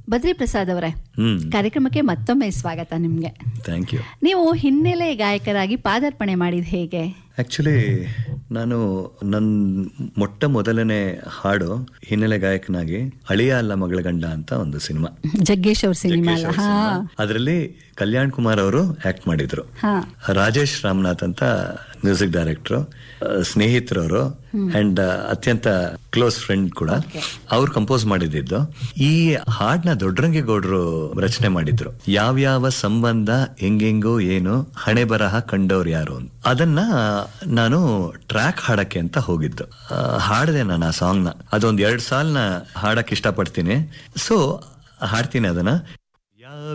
ಬದ್ರಿ ಪ್ರಸಾದ್ ಅವರೇ ಹ್ಮ್ ಕಾರ್ಯಕ್ರಮಕ್ಕೆ ಮತ್ತೊಮ್ಮೆ ಸ್ವಾಗತ ನಿಮ್ಗೆ ಥ್ಯಾಂಕ್ ಯು ನೀವು ಹಿನ್ನೆಲೆ ಗಾಯಕರಾಗಿ ಪಾದಾರ್ಪಣೆ ಮಾಡಿದ ಹೇಗೆ ಆಕ್ಚುಲಿ ನಾನು ನನ್ನ ಮೊಟ್ಟ ಮೊದಲನೇ ಹಾಡು ಹಿನ್ನೆಲೆ ಗಾಯಕನಾಗಿ ಅಳಿಯ ಅಲ್ಲ ಮಗಳ ಗಂಡ ಅಂತ ಒಂದು ಸಿನಿಮಾ ಜಗ್ಗೇಶ್ ಅವ್ರ ಸಿನಿಮಾ ಅಲ್ಲ ಹಾ ಅದರಲ್ಲಿ ಕಲ್ಯಾಣ್ ಕುಮಾರ್ ಅವರು ಆಕ್ಟ್ ಮಾಡಿದ್ರು ಹಾ ರಾಜೇಶ್ ರಾಮನಾಥ್ ಅಂತ ಮ್ಯೂಸಿಕ್ ಡೈರೆಕ್ಟರ್ ಸ್ನೇಹಿತರವರು ಅಂಡ್ ಅತ್ಯಂತ ಕ್ಲೋಸ್ ಫ್ರೆಂಡ್ ಕೂಡ ಅವ್ರು ಕಂಪೋಸ್ ಮಾಡಿದ್ದು ಈ ಹಾಡ್ನ ದೊಡ್ಡರಂಗೇಗೌಡರು ರಚನೆ ಮಾಡಿದ್ರು ಯಾವ್ಯಾವ ಸಂಬಂಧ ಹೆಂಗೆಂಗೋ ಏನು ಹಣೆ ಬರಹ ಕಂಡವ್ರು ಯಾರು ಅಂತ ಅದನ್ನ ನಾನು ಟ್ರ್ಯಾಕ್ ಹಾಡಕ್ಕೆ ಅಂತ ಹೋಗಿದ್ದು ಆ, ಹಾಡ್ದೆ ನಾನು ಆ ಸಾಂಗ್ನ ಅದೊಂದ್ ಎರಡ್ ಸಾಲ್ನ ಹಾಡಕ್ ಇಷ್ಟಪಡ್ತೀನಿ ಸೊ ಹಾಡ್ತೀನಿ ಅದನ್ನ